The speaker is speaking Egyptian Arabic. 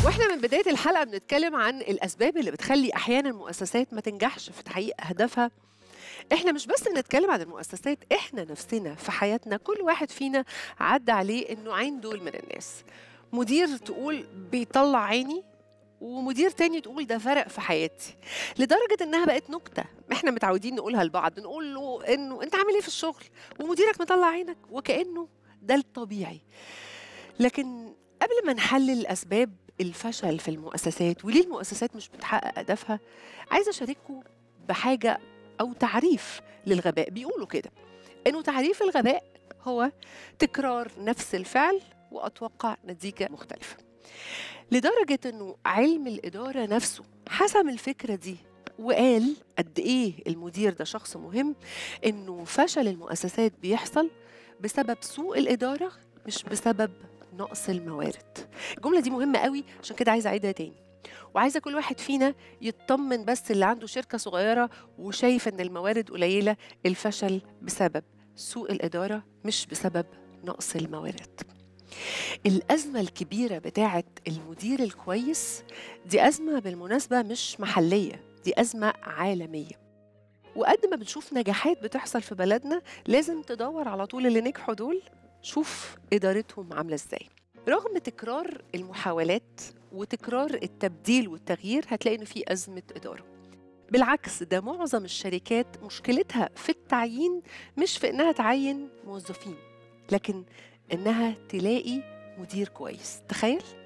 واحنا من بدايه الحلقه بنتكلم عن الاسباب اللي بتخلي احيانا المؤسسات ما تنجحش في تحقيق اهدافها احنا مش بس بنتكلم عن المؤسسات احنا نفسنا في حياتنا كل واحد فينا عدى عليه النوعين دول من الناس مدير تقول بيطلع عيني ومدير تاني تقول ده فرق في حياتي لدرجة انها بقت نكتة احنا متعودين نقولها لبعض نقول له انه انت عامل ايه في الشغل ومديرك مطلع عينك وكأنه ده الطبيعي لكن قبل ما نحلل اسباب الفشل في المؤسسات وليه المؤسسات مش بتحقق اهدافها عايزه اشارككم بحاجه او تعريف للغباء بيقولوا كده انه تعريف الغباء هو تكرار نفس الفعل واتوقع نتيجه مختلفه لدرجه انه علم الاداره نفسه حسم الفكره دي وقال قد ايه المدير ده شخص مهم انه فشل المؤسسات بيحصل بسبب سوء الاداره مش بسبب نقص الموارد الجمله دي مهمه قوي عشان كده عايزه اعيدها تاني وعايزه كل واحد فينا يطمن بس اللي عنده شركه صغيره وشايف ان الموارد قليله الفشل بسبب سوء الاداره مش بسبب نقص الموارد الأزمة الكبيرة بتاعة المدير الكويس دي أزمة بالمناسبة مش محلية دي أزمة عالمية وقد ما بنشوف نجاحات بتحصل في بلدنا لازم تدور على طول اللي نجحوا دول شوف إدارتهم عاملة إزاي رغم تكرار المحاولات وتكرار التبديل والتغيير هتلاقي إنه في أزمة إدارة بالعكس ده معظم الشركات مشكلتها في التعيين مش في إنها تعين موظفين لكن إنها تلاقي مدير كويس تخيل